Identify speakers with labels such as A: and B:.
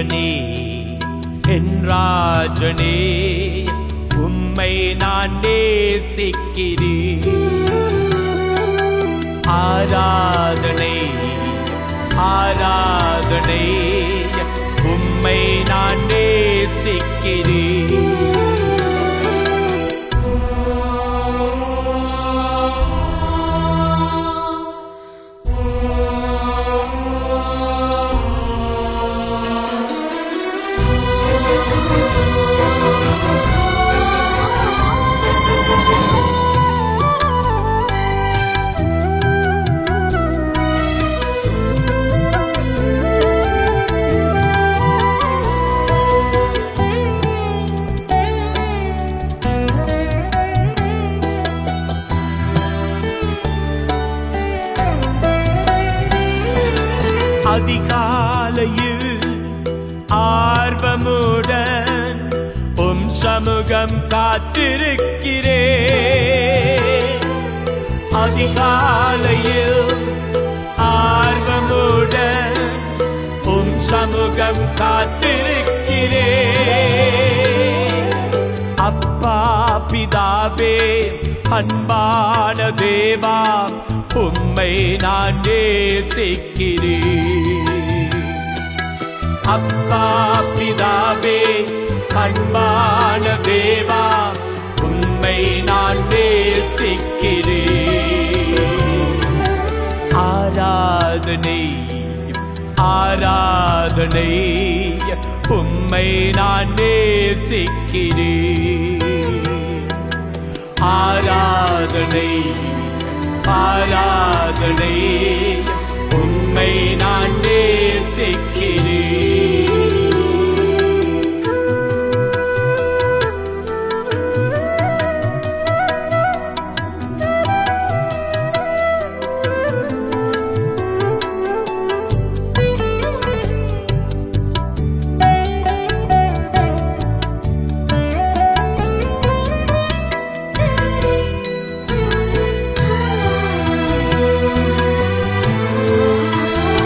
A: தேவனே என் ராஜனே உம்மை நான் நேசிக்கிறேன் ஆராதனை ஆராதனை உம்மை நான் நேசிக்கிறேன் அதிகாலையில் ஆர்வமுடன் உம் சமூகம் காத்திருக்கிறே அதிகாலையில் ஆர்வமுடன் உம் சமூகம் காத்திருக்கிறே அப்பா பிதாவே அன்பான தேவா உம்மை நான் நேசிக்கிறேன் அப்பா பிதாவே அன்பான தேவா உம்மை நான் நேசிக்கிறேன் ஆராதனை ஆராதனை உம்மை நான் நேசிக்கிறேன் ஆராதனை ஆராதனை உம்மை நான் நேசிக்கிறேன்